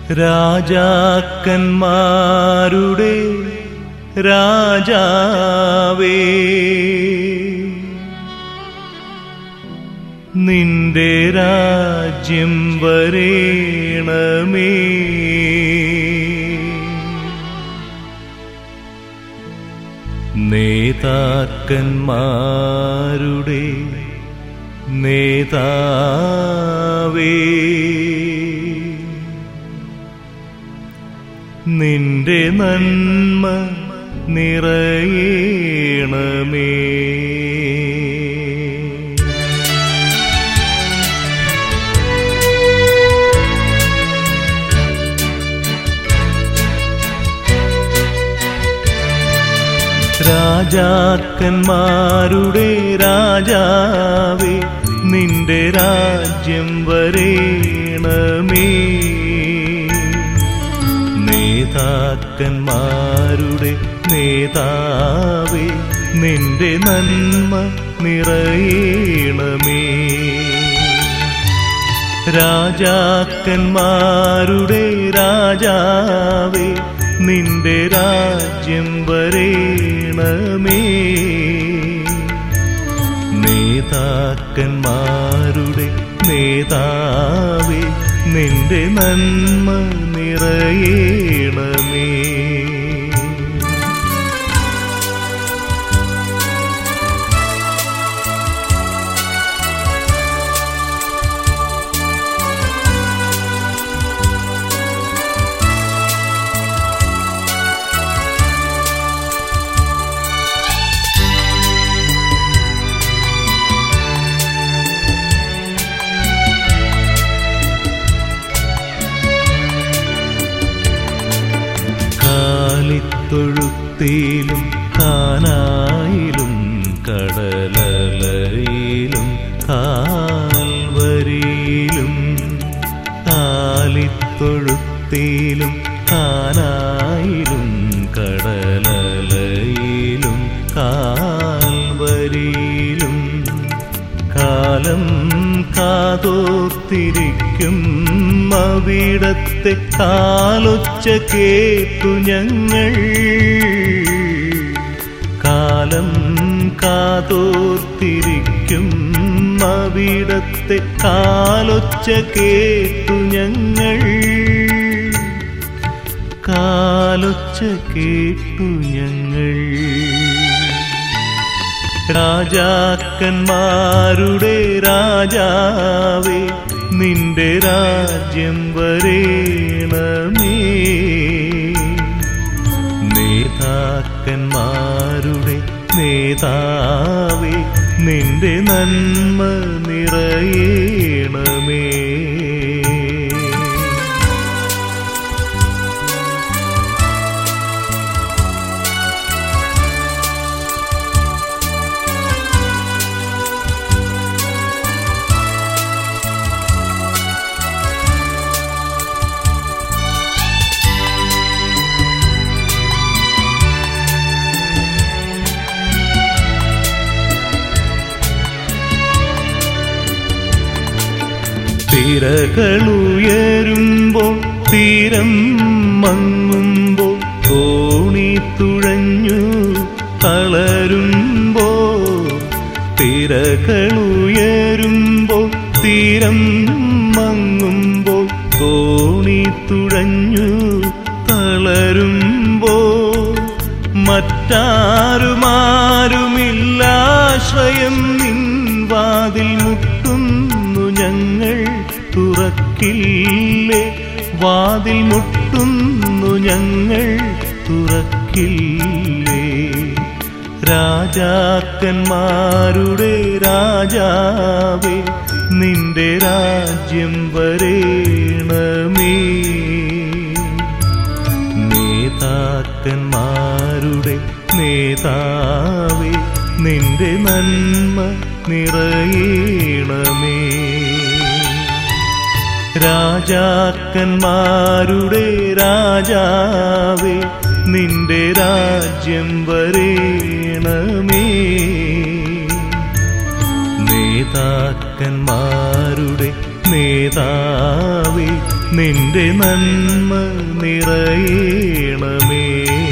രാജാക്കന്മാരുടെ രാജാവേ നിന്റെ രാജ്യം വരേണമേ നേതാക്കന്മാരുടെ നേതാവേ നിന്റെ നന്മ നിറയണമേ രാജാക്കന്മാരുടെ രാജാവേ നിന്റെ രാജ്യം വരേണമേ നേതാക്കന്മാരുടെ നേതാവേ നിന്റെ നന്മ നിറയണമേ രാജാക്കന്മാരുടെ രാജാവേ നിന്റെ രാജ്യം വരേണമേ നേതാക്കന്മാരുടെ നേതാവേ നിന്റെ നന്മ നിറയണമേ കാലിത്തൊഴുത്തിലും കാനായിലും കടലലയിലും കാൽവരിയിലും കാലിത്തൊഴുത്തിലും കാനായിലും കടലലയിലും കാൽവരിയിലും കാലം കാതോത്തിരിക്കും അവിടത്തെ കാലൊച്ച കേട്ടു ഞങ്ങൾ കാലം കാതോർത്തിരിക്കും അവിടത്തെ കാലൊച്ച കേട്ടു ഞങ്ങൾ കാലൊച്ച കേട്ടു ഞങ്ങൾ രാജാക്കന്മാരുടെ രാജാവേ നിന്റെ രാജ്യം വരേണമേ നേതാക്കന്മാരുടെ നേതാവേ നിന്റെ നന്മ നിറയണമേ തിരകളുയരുമ്പോൾ തീരം മങ്ങുമ്പോൾ തോണി തുഴഞ്ഞു തളരുമ്പോൾ തിരകളുയരുമ്പോൾ തീരം മങ്ങുമ്പോൾ തോണി തുഴഞ്ഞു തളരുമ്പോൾ മറ്റാരുമാരുമില്ലാശ്രയം നിൻ വാതിൽ മുട്ടുന്നു ഞങ്ങൾ തുറക്കില്ലേ വാതിൽ മുട്ടുന്നു ഞങ്ങൾ തുറക്കില്ലേ രാജാക്കന്മാരുടെ രാജാവേ നിന്റെ രാജ്യം വരേണമേ നേതാക്കന്മാരുടെ നേതാവേ നിന്റെ നന്മ നിറയണമേ രാജാക്കന്മാരുടെ രാജാവേ നിന്റെ രാജ്യം വരേണമേ നേതാക്കന്മാരുടെ നേതാവേ നിന്റെ നന്മ നിറയണമേ